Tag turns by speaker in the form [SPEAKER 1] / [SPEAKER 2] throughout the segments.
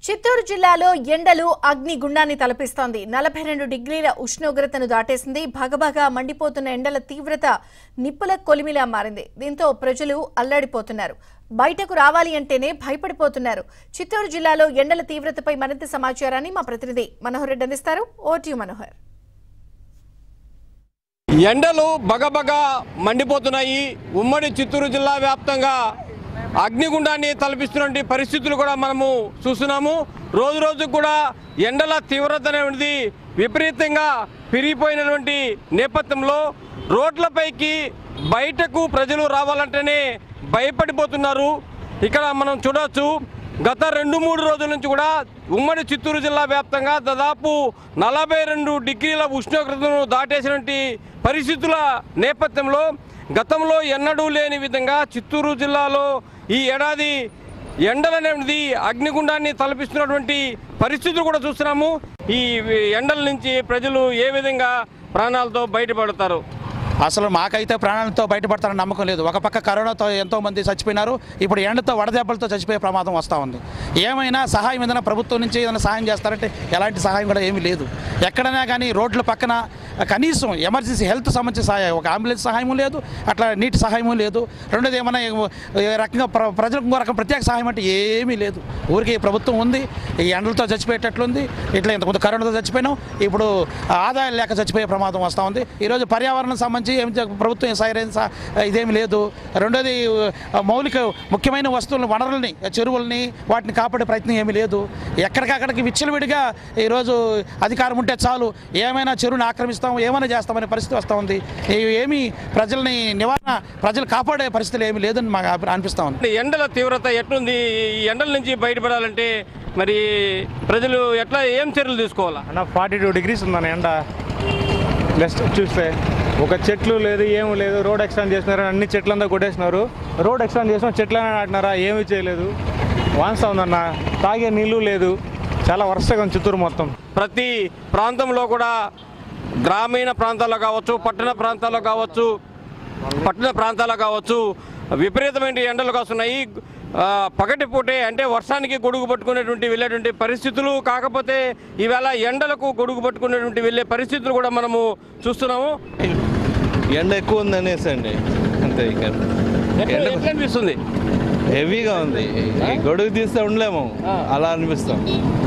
[SPEAKER 1] చిత్తూరు జిల్లాలో ఎండలు అగ్ని గుండాన్ని తలపిస్తోంది నలభై రెండు డిగ్రీల ఉష్ణోగ్రతను దాటేసింది భగభగా మండిపోతున్న ఎండల తీవ్రత నిప్పుల కొలిమిలా మారింది దీంతో ప్రజలు అల్లాడిపోతున్నారు బయటకు రావాలి అంటేనే భయపడిపోతున్నారు చిత్తూరు జిల్లాలో ఎండల తీవ్రతపై మరింత సమాచారాన్ని మా ప్రతినిధి మనోహర్ రెడ్డి అందిస్తారు ఓటీ మనోహర్
[SPEAKER 2] ఎండలు బగబగ మండిపోతున్నాయి ఉమ్మడి చిత్తూరు జిల్లా వ్యాప్తంగా అగ్నిగుండాన్ని తలపిస్తున్నటువంటి పరిస్థితులు కూడా మనము చూస్తున్నాము రోజు రోజు కూడా ఎండల తీవ్రత అనేది విపరీతంగా పెరిగిపోయినటువంటి నేపథ్యంలో రోడ్లపైకి బయటకు ప్రజలు రావాలంటేనే భయపడిపోతున్నారు ఇక్కడ మనం చూడవచ్చు గత రెండు మూడు రోజుల నుంచి కూడా ఉమ్మడి చిత్తూరు జిల్లా వ్యాప్తంగా దాదాపు నలభై రెండు డిగ్రీల ఉష్ణోగ్రతను దాటేసినటువంటి పరిస్థితుల నేపథ్యంలో గతంలో ఎన్నడూ లేని విధంగా చిత్తూరు జిల్లాలో ఈ ఏడాది ఎండలనేది అగ్నిగుండాన్ని తలపిస్తున్నటువంటి పరిస్థితులు కూడా చూస్తున్నాము ఈ ఎండల నుంచి ప్రజలు ఏ విధంగా ప్రాణాలతో బయటపడతారు
[SPEAKER 3] అసలు మాకైతే ప్రాణాలతో బయటపడతారని నమ్మకం లేదు ఒక పక్క కరోనాతో ఎంతో మంది చచ్చిపోయినారు ఇప్పుడు ఎండతో వడదెబ్బలతో చచ్చిపోయే ప్రమాదం వస్తూ ఉంది ఏమైనా సహాయం ఏదైనా ప్రభుత్వం నుంచి ఏదైనా సహాయం చేస్తారంటే ఎలాంటి సహాయం కూడా ఏమీ లేదు ఎక్కడైనా కానీ రోడ్ల పక్కన కనీసం ఎమర్జెన్సీ హెల్త్ సంబంధించిన సహాయం ఒక అంబులెన్స్ సహాయము లేదు అట్లా నీటి సహాయము లేదు రెండోది ఏమైనా ఏ రకంగా ప్ర- ప్రజలకు ఇంకో రకం ప్రత్యేక సహాయం అంటే ఏమీ లేదు ఊరికి ప్రభుత్వం ఉంది ఈ ఎండలతో చచ్చిపోయేటట్లుంది ఇట్లా ఇంతకుముందు కరోనాతో చచ్చిపోయినాం ఇప్పుడు ఆదాయం లేక చచ్చిపోయే ప్రమాదం వస్తూ ఉంది ఈరోజు పర్యావరణం సంబంధించి ఏం చే- ప్రభుత్వం సైరన్ స- ఇదేమి లేదు రెండోది ఆ, మౌలిక ముఖ్యమైన వస్తువులను వనరుల్ని చెరువుల్ని వాటిని కాపాడే ప్రయత్నం ఏమీ లేదు ఎక్కడికక్కడికి విచ్చలవిడిగా ఈరోజు అధికారం ఉంటే చాలు ఏమైనా చెరువుని ఆక్రమిస్తాం ఏమైనా చేస్తామనే పరిస్థితి వస్తూ ఉంది ఈ- ఏమీ ప్రజల్ని నివారణ ప్రజలు కాపాడే పరిస్థితులు ఏమీ లేదని మాకు అనిపి- అనిపిస్తూ ఉంది
[SPEAKER 2] అంటే ఎండల తీవ్రత ఎట్లుంది ఈ ఎండల నుంచి బయటపడాలంటే మరి ప్రజలు ఎట్లా ఏం చర్యలు తీసుకోవాలా
[SPEAKER 4] అన్న ఫార్టీ టూ డిగ్రీస్ ఉందన్న ఎండ నెక్స్ట్ చూస్తే ఒక చెట్లు లేదు ఏమీ లేదు రోడ్ ఎక్స్టెండ్ చేసినారు అన్ని చెట్లంతా కొట్టేసినారు రోడ్ ఎక్స్టెండ్ చేసిన చెట్లనే నాటినారా ఏమీ చేయలేదు వాన్సా ఉందన్న తాగే నీళ్ళు లేదు చాలా వరుసగా ఉంది చిత్తూరు మొత్తం
[SPEAKER 2] ప్రతి ప్రాంతంలో కూడా గ్రామీణ ప్రాంతాల్లో కావచ్చు పట్టణ ప్రాంతాల్లో కావచ్చు పట్టణ ప్రాంతాల్లో కావచ్చు విపరీతమైన ఎండలు కాస్తున్నాయి ఆ, పగటిపూటే అంటే వర్షానికి గొడుగు పట్టుకునేటువంటి వెళ్ళేటువంటి పరిస్థితులు కాకపోతే ఈవేళ ఎండలకు గొడుగు పట్టుకునేటువంటి వెళ్ళే పరిస్థితులు కూడా మనము చూస్తున్నాము
[SPEAKER 5] ఎండ ఎక్కువ ఉంది అనేసి అండి అంతే ఇక
[SPEAKER 2] ఎట్లా
[SPEAKER 5] ఎండ
[SPEAKER 2] ఎట్లా అనిపిస్తుంది
[SPEAKER 5] హెవీగా ఉంది ఈ గొడుగు తీస్తే ఉండలేము అలా అనిపిస్తాం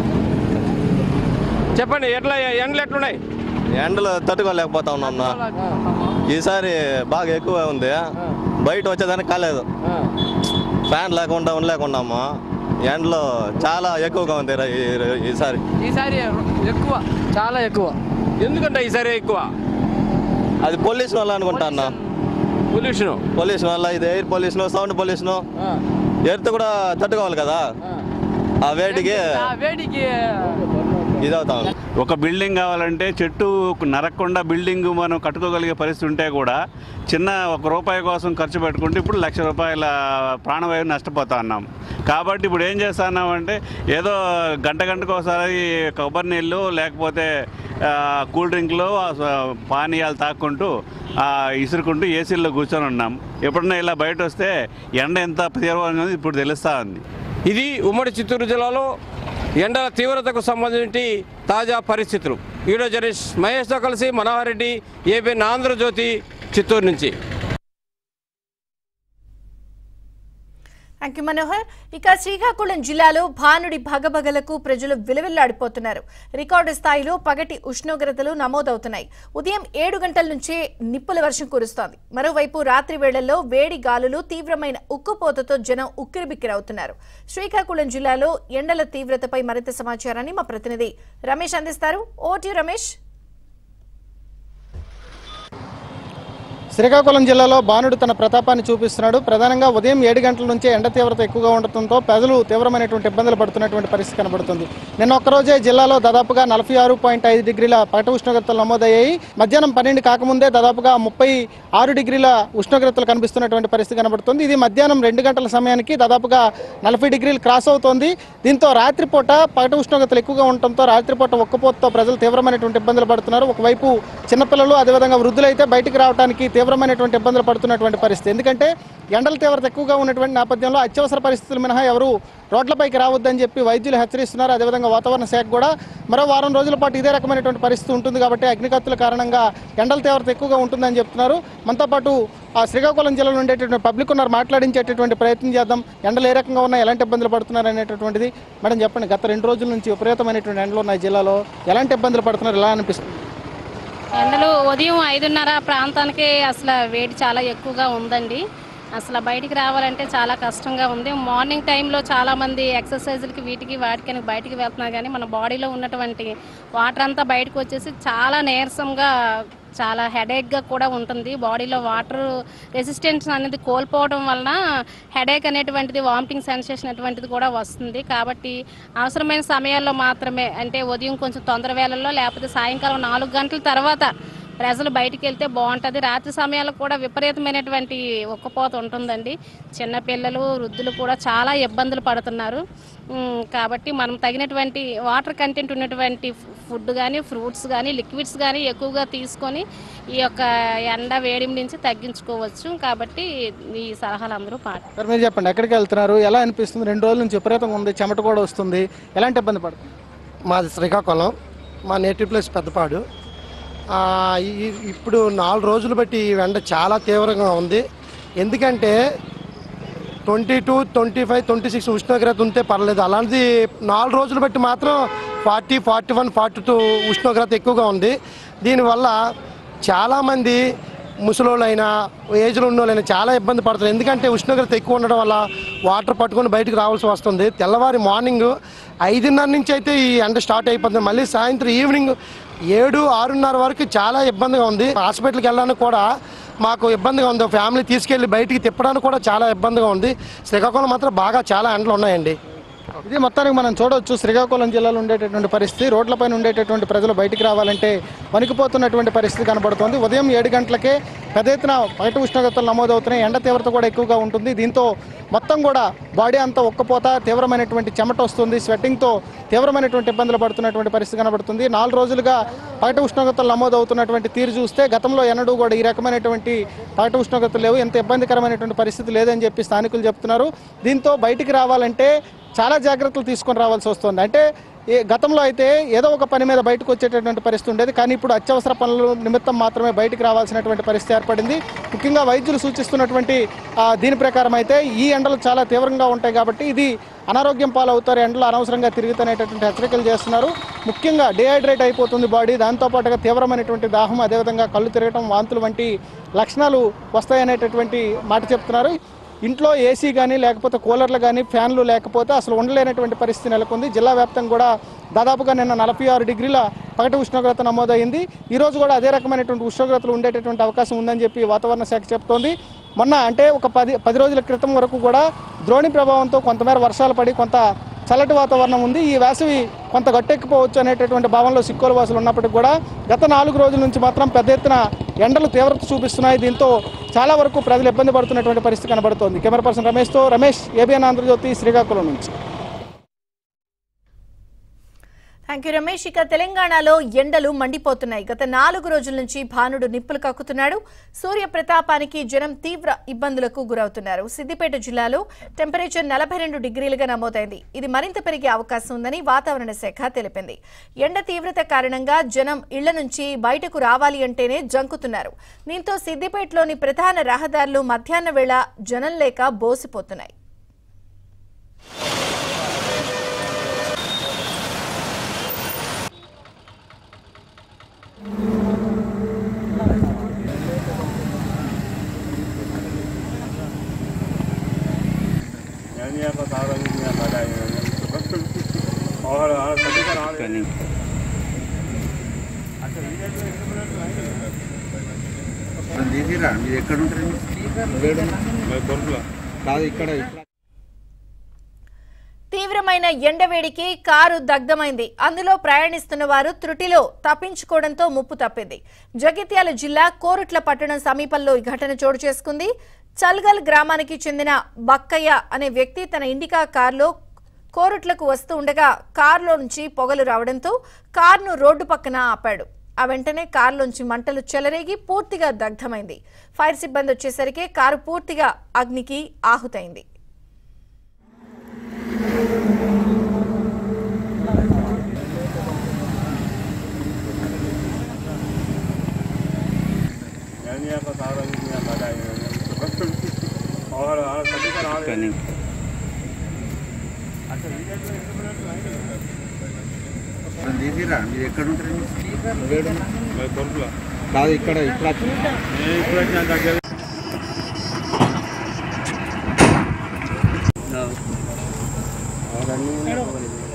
[SPEAKER 2] చెప్పండి ఎట్లా ఎండలు ఎట్లున్నాయి
[SPEAKER 5] ఎండలు తట్టుకోలేకపోతా ఉన్నాం నా ఈసారి బాగా ఎక్కువ ఉంది బయట వచ్చేదానికి కాలేదు ఫ్యాన్ లేకుండా ఉండలేకున్నాము ఎండలో చాలా ఎక్కువగా ఉంది ర- ఈ- ఈసారి
[SPEAKER 6] ఈసారి ఎక్కువ చాలా ఎక్కువ
[SPEAKER 2] ఎందుకంటే ఈసారి ఎక్కువ
[SPEAKER 5] అది పొల్యూషన్ వల్ల అనుకుంటా అన్న
[SPEAKER 2] పొల్యూషన్
[SPEAKER 5] పొల్యూషన్ వల్ల ఇది air pollution sound pollution earth కూడా తట్టుకోవాలి కదా ఆ వేడికి
[SPEAKER 6] ఆ వేడికి
[SPEAKER 5] ఇదవుతా ఉంది
[SPEAKER 7] ఒక బిల్డింగ్ కావాలంటే చెట్టు నరకకుండా బిల్డింగ్ మనం కట్టుకోగలిగే పరిస్థితి ఉంటే కూడా చిన్న ఒక రూపాయి కోసం ఖర్చు పెట్టుకుంటే ఇప్పుడు లక్ష రూపాయల ప్రాణవాయువు నష్టపోతా ఉన్నాం కాబట్టి ఇప్పుడు ఏం చేస్తా ఉన్నామంటే ఏదో గంట గంటకు ఒకసారి కొబ్బరి నీళ్ళు లేకపోతే ఆ, కూల్ డ్రింక్లు ఆ, పానీయాలు తాక్కుంటూ ఆ, ఇసురుకుంటూ ఏసీల్లో కూర్చొని ఉన్నాం ఎప్పుడన్నా ఇలా బయట వస్తే ఎండ ఎంత తీవ్రంగా ఉంది ఇప్పుడు తెలుస్తూ ఉంది
[SPEAKER 2] ఇది ఉమ్మడి చిత్తూరు జిల్లాలో ఎండల తీవ్రతకు సంబంధించి తాజా పరిస్థితులు వీడియో జర్నలిస్ట్ మహేష్తో కలిసి మనోహర్ రెడ్డి ఏబిఎన్ ఆంధ్రజ్యోతి చిత్తూరు నుంచి
[SPEAKER 1] థ్యాంక్ యూ మనోహర్ ఇక శ్రీకాకుళం జిల్లాలో భానుడి భగభగలకు ప్రజలు విలవిల్లాడిపోతున్నారు రికార్డు స్థాయిలో పగటి ఉష్ణోగ్రతలు నమోదవుతున్నాయి ఉదయం ఏడు గంటల నుంచే నిప్పుల వర్షం కురుస్తోంది మరోవైపు రాత్రి వేళల్లో వేడి గాలులు తీవ్రమైన ఉక్కుపోతతో జనం ఉక్కిరిబిక్కిరవుతున్నారు శ్రీకాకుళం జిల్లాలో ఎండల తీవ్రతపై మరింత సమాచారాన్ని మా ప్రతినిధి రమేష్ అందిస్తారు ఓటీ రమేష్
[SPEAKER 8] శ్రీకాకుళం జిల్లాలో బాణుడు తన ప్రతాపాన్ని చూపిస్తున్నాడు ప్రధానంగా ఉదయం ఏడు గంటల నుంచే ఎండ తీవ్రత ఎక్కువగా ఉండటంతో ప్రజలు తీవ్రమైనటువంటి ఇబ్బందులు పడుతున్నటువంటి పరిస్థితి కనబడుతుంది నిన్న ఒక్కరోజే జిల్లాలో దాదాపుగా నలభై ఆరు పాయింట్ ఐదు డిగ్రీల పగట ఉష్ణోగ్రతలు నమోదయ్యాయి మధ్యాహ్నం పన్నెండు కాకముందే దాదాపుగా ముప్పై ఆరు డిగ్రీల ఉష్ణోగ్రతలు కనిపిస్తున్నటువంటి పరిస్థితి కనబడుతుంది ఇది మధ్యాహ్నం రెండు గంటల సమయానికి దాదాపుగా నలభై డిగ్రీలు క్రాస్ అవుతోంది దీంతో రాత్రిపూట పగట ఉష్ణోగ్రతలు ఎక్కువగా ఉండటంతో రాత్రిపూట ఒక్కపోతతో ప్రజలు తీవ్రమైనటువంటి ఇబ్బందులు పడుతున్నారు ఒకవైపు చిన్నపిల్లలు అదేవిధంగా వృద్ధులైతే బయటికి రావడానికి తీవ్రమైనటువంటి ఇబ్బందులు పడుతున్నటువంటి పరిస్థితి ఎందుకంటే ఎండల తీవ్రత ఎక్కువగా ఉన్నటువంటి నేపథ్యంలో అత్యవసర పరిస్థితులు మినహా ఎవరు రోడ్లపైకి రావద్దని చెప్పి వైద్యులు హెచ్చరిస్తున్నారు అదేవిధంగా వాతావరణ శాఖ కూడా మరో వారం రోజుల పాటు ఇదే రకమైనటువంటి పరిస్థితి ఉంటుంది కాబట్టి అగ్నికత్తుల కారణంగా ఎండల తీవ్రత ఎక్కువగా ఉంటుందని చెప్తున్నారు మనతో పాటు ఆ శ్రీకాకుళం జిల్లాలో ఉండేటటువంటి పబ్లిక్ ఉన్నారు మాట్లాడించేటటువంటి ప్రయత్నం చేద్దాం ఎండలు ఏ రకంగా ఉన్నాయి ఎలాంటి ఇబ్బందులు పడుతున్నారు అనేటటువంటిది మేడం చెప్పండి గత రెండు రోజుల నుంచి విపరీతమైనటువంటి ఎండలు ఉన్నాయి జిల్లాలో ఎలాంటి ఇబ్బందులు పడుతున్నారు ఎలా అనిపిస్తుంది
[SPEAKER 9] ఎండలు ఉదయం ఐదున్నర ప్రాంతానికి అసలు వేడి చాలా ఎక్కువగా ఉందండి అసలు బయటికి రావాలంటే చాలా కష్టంగా ఉంది మార్నింగ్ టైంలో చాలామంది ఎక్సర్సైజులకి వీటికి వాటికని బయటికి వెళ్తున్నారు కానీ మన బాడీలో ఉన్నటువంటి వాటర్ అంతా బయటకు వచ్చేసి చాలా నీరసంగా చాలా హెడేక్గా కూడా ఉంటుంది బాడీలో వాటర్ రెసిస్టెన్స్ అనేది కోల్పోవడం వలన హెడేక్ అనేటువంటిది వామిటింగ్ సెన్సేషన్ అటువంటిది కూడా వస్తుంది కాబట్టి అవసరమైన సమయాల్లో మాత్రమే అంటే ఉదయం కొంచెం తొందర వేళల్లో లేకపోతే సాయంకాలం నాలుగు గంటల తర్వాత ప్రజలు బయటికి వెళ్తే బాగుంటుంది రాత్రి సమయాల్లో కూడా విపరీతమైనటువంటి ఒక్కపోత ఉంటుందండి చిన్నపిల్లలు వృద్ధులు కూడా చాలా ఇబ్బందులు పడుతున్నారు ఉమ్, కాబట్టి మనం తగినటువంటి వాటర్ కంటెంట్ ఉన్నటువంటి ఫుడ్ కానీ ఫ్రూట్స్ కానీ లిక్విడ్స్ కానీ ఎక్కువగా తీసుకొని ఈ యొక్క ఎండ వేడిమి నుంచి తగ్గించుకోవచ్చు కాబట్టి ఈ సలహాలు అందరూ పాటి
[SPEAKER 8] సార్ మీరు చెప్పండి ఎక్కడికి వెళ్తున్నారు ఎలా అనిపిస్తుంది రెండు రోజుల నుంచి విపరీతంగా ఉంది చెమట కూడా వస్తుంది ఎలాంటి ఇబ్బంది పడుతుంది
[SPEAKER 10] మాది శ్రీకాకుళం మా నేటివ్ ప్లేస్ పెద్దపాడు ఆ, ఈ- ఇప్పుడు నాలుగు రోజులు బట్టి ఈ ఎండ చాలా తీవ్రంగా ఉంది ఎందుకంటే twenty two twenty five twenty six ఉష్ణోగ్రత ఉంటే పర్లేదు అలాంటిది నాలుగు రోజులు బట్టి మాత్రం forty forty one forty two ఉష్ణోగ్రత ఎక్కువగా ఉంది దీనివల్ల చాలామంది ముసలోళ్ళైనా ఏజ్లో ఉన్నోళ్ళైనా చాలా ఇబ్బంది పడుతున్నారు ఎందుకంటే ఉష్ణోగ్రత ఎక్కువ ఉండడం వల్ల వాటర్ పట్టుకొని బయటకు రావాల్సి వస్తుంది తెల్లవారి మార్నింగ్ ఐదున్నర నుంచి అయితే ఈ ఎండ స్టార్ట్ అయిపోతుంది మళ్ళీ సాయంత్రం ఈవినింగ్ ఏడు ఆరున్నర వరకు చాలా ఇబ్బందిగా ఉంది హాస్పిటల్కి వెళ్ళడానికి కూడా మాకు ఇబ్బందిగా ఉంది ఫ్యామిలీ తీసుకెళ్ళి బయటికి తిప్పడానికి కూడా చాలా ఇబ్బందిగా ఉంది శ్రీకాకుళం మాత్రం బాగా చాలా ఎండలు ఉన్నాయండి
[SPEAKER 8] ఇది మొత్తానికి మనం చూడవచ్చు శ్రీకాకుళం జిల్లాలో ఉండేటటువంటి పరిస్థితి రోడ్లపైన ఉండేటటువంటి ప్రజలు బయటికి రావాలంటే వణికిపోతున్నటువంటి పరిస్థితి కనబడుతోంది ఉదయం ఏడు గంటలకే పెద్ద ఎత్తున బయట ఉష్ణోగ్రతలు నమోదవుతున్నాయి ఎండ తీవ్రత కూడా ఎక్కువగా ఉంటుంది దీంతో మొత్తం కూడా బాడీ అంతా ఒక్కపోత తీవ్రమైనటువంటి చెమట వస్తుంది స్వెట్టింగ్తో తీవ్రమైనటువంటి ఇబ్బందులు పడుతున్నటువంటి పరిస్థితి కనబడుతుంది నాలుగు రోజులుగా బయట ఉష్ణోగ్రతలు నమోదవుతున్నటువంటి తీరు చూస్తే గతంలో ఎన్నడూ కూడా ఈ రకమైనటువంటి బయట ఉష్ణోగ్రతలు లేవు ఎంత ఇబ్బందికరమైనటువంటి పరిస్థితి లేదని చెప్పి స్థానికులు చెప్తున్నారు దీంతో బయటికి రావాలంటే చాలా జాగ్రత్తలు తీసుకొని రావాల్సి వస్తుంది అంటే ఏ గతంలో అయితే ఏదో ఒక పని మీద బయటకు వచ్చేటటువంటి పరిస్థితి ఉండేది కానీ ఇప్పుడు అత్యవసర పనుల నిమిత్తం మాత్రమే బయటికి రావాల్సినటువంటి పరిస్థితి ఏర్పడింది ముఖ్యంగా వైద్యులు సూచిస్తున్నటువంటి ఆ, దీని ప్రకారం అయితే ఈ ఎండలు చాలా తీవ్రంగా ఉంటాయి కాబట్టి ఇది అనారోగ్యం పాలవుతారు ఎండలు అనవసరంగా తిరుగుతునేటటువంటి హెచ్చరికలు చేస్తున్నారు ముఖ్యంగా డిహైడ్రేట్ అయిపోతుంది బాడీ దాంతోపాటుగా తీవ్రమైనటువంటి దాహం అదేవిధంగా కళ్ళు తిరగటం వాంతులు వంటి లక్షణాలు వస్తాయనేటటువంటి మాట చెప్తున్నారు ఇంట్లో ఏసీ కానీ లేకపోతే కూలర్లు కానీ ఫ్యాన్లు లేకపోతే అసలు ఉండలేనటువంటి పరిస్థితి నెలకొంది జిల్లా వ్యాప్తంగా కూడా దాదాపుగా నిన్న నలభై ఆరు డిగ్రీల పగటి ఉష్ణోగ్రత నమోదైంది ఈ రోజు కూడా అదే రకమైనటువంటి ఉష్ణోగ్రతలు ఉండేటటువంటి అవకాశం ఉందని చెప్పి వాతావరణ శాఖ చెప్తోంది మొన్న అంటే ఒక పది పది రోజుల క్రితం వరకు కూడా ద్రోణి ప్రభావంతో కొంతమేర వర్షాలు పడి కొంత చల్లటి వాతావరణం ఉంది ఈ వేసవి కొంత గట్టెక్కిపోవచ్చు అనేటటువంటి భావనలో సిక్కోలు వాసులు ఉన్నప్పటికీ కూడా గత నాలుగు రోజుల నుంచి మాత్రం పెద్ద ఎత్తున ఎండలు తీవ్రత చూపిస్తున్నాయి దీంతో చాలా వరకు ప్రజలు ఇబ్బంది పడుతున్నటువంటి పరిస్థితి కనబడుతోంది కెమెరా పర్సన్ రమేష్తో రమేష్ ఏబిఎన్ ఆంధ్రజ్యోతి శ్రీకాకుళం నుంచి
[SPEAKER 1] థ్యాంక్ యూ రమేష్ ఇక తెలంగాణలో ఎండలు మండిపోతున్నాయి గత నాలుగు రోజుల నుంచి భానుడు నిప్పులు కక్కుతున్నాడు సూర్య ప్రతాపానికి జనం తీవ్ర ఇబ్బందులకు గురవుతున్నారు సిద్దిపేట జిల్లాలో టెంపరేచర్ నలభై రెండు డిగ్రీలుగా నమోదైంది ఇది మరింత పెరిగే అవకాశం ఉందని వాతావరణ శాఖ తెలిపింది ఎండ తీవ్రత కారణంగా జనం ఇళ్ల నుంచి బయటకు రావాలి అంటేనే జంకుతున్నారు దీంతో సిద్దిపేటలోని ప్రధాన రహదారులు మధ్యాహ్న వేళ జనం లేక బోసిపోతున్నాయి తీవ్రమైన ఎండవేడికి కారు దగ్ధమైంది అందులో ప్రయాణిస్తున్న వారు త్రుటిలో తప్పించుకోవడంతో ముప్పు తప్పింది జగిత్యాల జిల్లా కోరుట్ల పట్టణం సమీపంలో ఈ ఘటన చోటు చేసుకుంది చల్గల్ గ్రామానికి చెందిన బక్కయ్య అనే వ్యక్తి తన ఇండికా కారులో కోరుట్లకు వస్తూ ఉండగా కారులో నుంచి పొగలు రావడంతో కారును రోడ్డు పక్కన ఆపాడు ఆ వెంటనే కారులోంచి మంటలు చెలరేగి పూర్తిగా దగ్ధమైంది ఫైర్ సిబ్బంది వచ్చేసరికి కారు పూర్తిగా అగ్నికి ఆహుతైంది
[SPEAKER 11] కాదు ఇక్కడ ఇక్కడ
[SPEAKER 12] రన్నింగ్